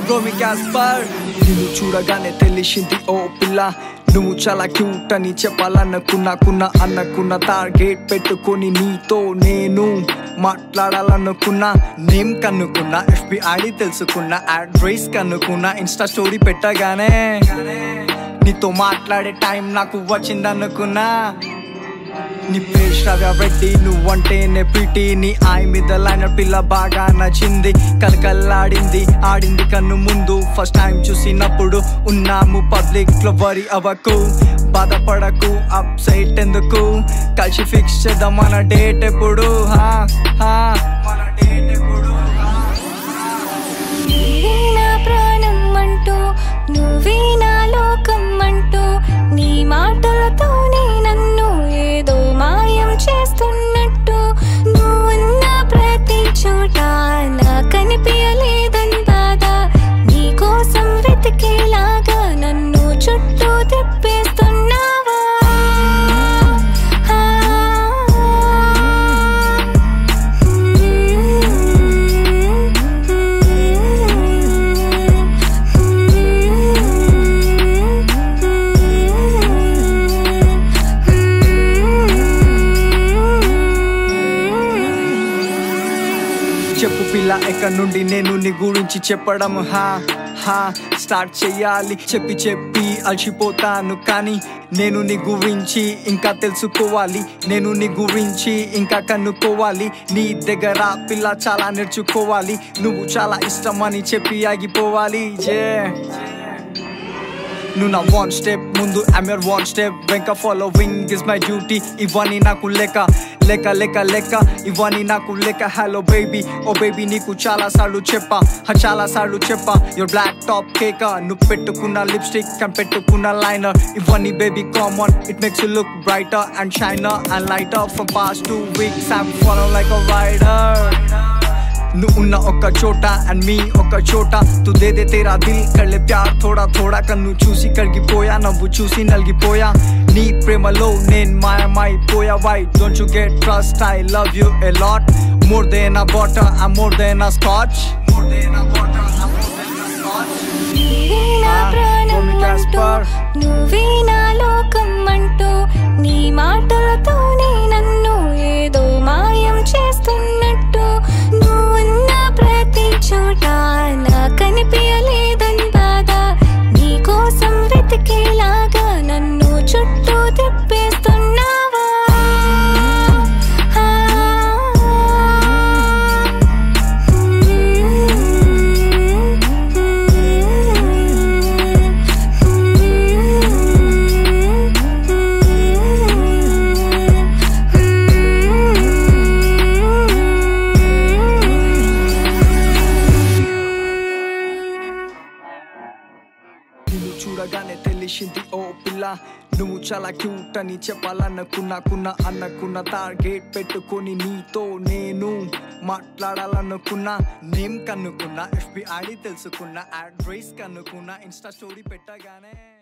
రోమి Casper నిన్ను చూడగానే తెలిసింది ఓ పిల్ల నువ్వు చాలా క్యూట్ అని చెప్పాలనుకున్నాకున్న అన్నకున్న టార్గెట్ పెట్టుకొని నీతో నేను మాట్లాడాలనుకున్నా నేమ్ కనుక్కున్నా ఎఫ్బి ఐడి తెలుసుకున్నా అడ్రస్ కనుక్కున్నా ఇన్స్టా స్టోరీ పెట్టగానే నీతో మాట్లాడే టైం నాకు వచ్చిందనుకున్నా నీ పేరు శ్రవ్య రెడ్డి నువ్వంటేనే పిటి నీ ఆయి మీద లైన పిల్ల బాగా నచ్చింది కలకల్లాడింది ఆడింది కన్ను ముందు ఫస్ట్ టైం చూసినప్పుడు ఉన్నాము పబ్లిక్ లో వరి అవ్వకు బాధపడకు అప్ సైట్ ఎందుకు కలిసి ఫిక్స్ చేద్దాం మన డేట్ ఎప్పుడు హా హా మన డేట్ ఎప్పుడు హా నీవే నా ప్రాణం అంటూ నువ్వే నా లోకం అంటూ నీ మాటలతోనే నన్ను ఏదో మాయం చేస్తున్నట్టు నువ్వున్న ప్రతి చోట నా కనిపించలేదని బాధ నీ కోసం వెతికేలాగా నన్ను చుట్టూ తిప్పేస్తున్నావా చెప్పు పిల్ల ఎక్కడి నుండి నేను నీ గురించి చెప్పడం హా హా స్టార్ట్ చెయ్యాలి చెప్పి చెప్పి అలసిపోతాను కానీ నేను నీ గురించి ఇంకా తెలుసుకోవాలి నేను నీ గురించి ఇంకా కనుక్కోవాలి నీ దగ్గర పిల్ల చాలా నేర్చుకోవాలి నువ్వు చాలా ఇష్టమని చెప్పి ఆగిపోవాలి జే నువ్వు నా వన్ స్టెప్ ముందు ఐమ్ యర్ వన్ స్టెప్ వెంక ఫాలోవింగ్ ఇస్ మై డ్యూటీ ఇవన్నీ నాకు లెక్క లెక్క లెక్క లెక్క ఇవన్నీ నాకు లెక్క హలో బేబీ ఓ బేబీ నీకు చాలా సార్లు చెప్పా హ, చాలా సార్లు చెప్పా యువర్ బ్లాక్ టాప్ కేక నువ్వు పెట్టుకున్న లిప్స్టిక్ అండ్ పెట్టుకున్న లైనర్ ఇవన్నీ baby common it makes you look brighter and shiner and lighter from past two weeks I'm follow like a rider నువ్వు ఉన్న ఒక్క చోట అండ్ మీ ఒక్క చోట తు దే దే తేరా దిల్ కళ్ళే ప్యార్ థోడా థోడా కన్ను చూసి కరిగిపోయా నవ్వు చూసి నలిగిపోయా నీ ప్రేమలో నేను మాయమైపోయా why don't you get trust I love you a lot more than a water I more than a scotch more than a water I more than a scotch నీవే నా ప్రాణం అంటూ నువ్వే నా లోకం అంటూ నీ మాటలతోనే నన్ను ఏదో మాయం చేస్తున్నట్టు నువ్వున్న ప్రతి చోట నా కనిపించలేదని బాధ నీ కోసం వెతికేలాగా నన్ను చుట్టూ తిప్పేస్తున్నావా నిన్ను చూడగానే తెలిసింది ఓ పిల్ల నువ్వు చాలా క్యూట్ అని చెప్పాలనుకున్నాకున్న అన్నకున్న టార్గెట్ పెట్టుకొని నీతో నేను మాట్లాడాలనుకున్నా నేమ్ కనుక్కున్నా ఎఫ్బి ఐడి తెలుసుకున్నా అడ్రస్ కనుక్కున్నా ఇన్స్టా స్టోరీ పెట్టగానే